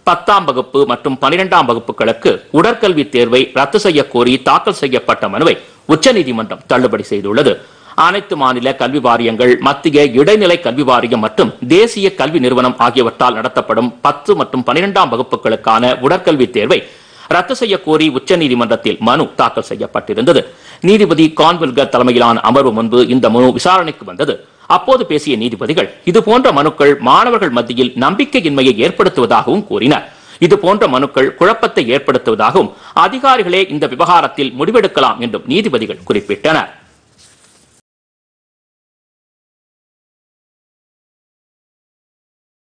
பத்தாம் வகுப்பு மற்றும் பனிரெண்டாம் வகுப்புகளுக்கு உடற்கல்வி தேர்வை ரத்து செய்ய கோரி தாக்கல் செய்யப்பட்ட மனுவை உச்சநீதிமன்றம் தள்ளுபடி செய்துள்ளது அனைத்து மாநில கல்வி வாரியங்கள் மத்திய இடைநிலை கல்வி வாரியம் மற்றும் தேசிய கல்வி நிறுவனம் ஆகியவற்றால் நடத்தப்படும் பத்து மற்றும் பனிரெண்டாம் வகுப்புகளுக்கான உடற்கல்வி தேர்வை ரத்து செய்ய கோரி உச்சநீதிமன்றத்தில் மனு தாக்கல் செய்யப்பட்டிருந்தது நீதிபதி கான்வில்கர் தலைமையிலான அமர்வு முன்பு இந்த மனு விசாரணைக்கு வந்தது அப்போது பேசிய நீதிபதிகள் இது போன்ற மனுக்கள் மாணவர்கள் மத்தியில் நம்பிக்கையின்மையை ஏற்படுத்துவதாகவும் கூறினர் இது போன்ற மனுக்கள் குழப்பத்தை ஏற்படுத்துவதாகவும் அதிகாரிகளே இந்த விவகாரத்தில் முடிவெடுக்கலாம் என்றும் நீதிபதிகள் குறிப்பிட்டனர்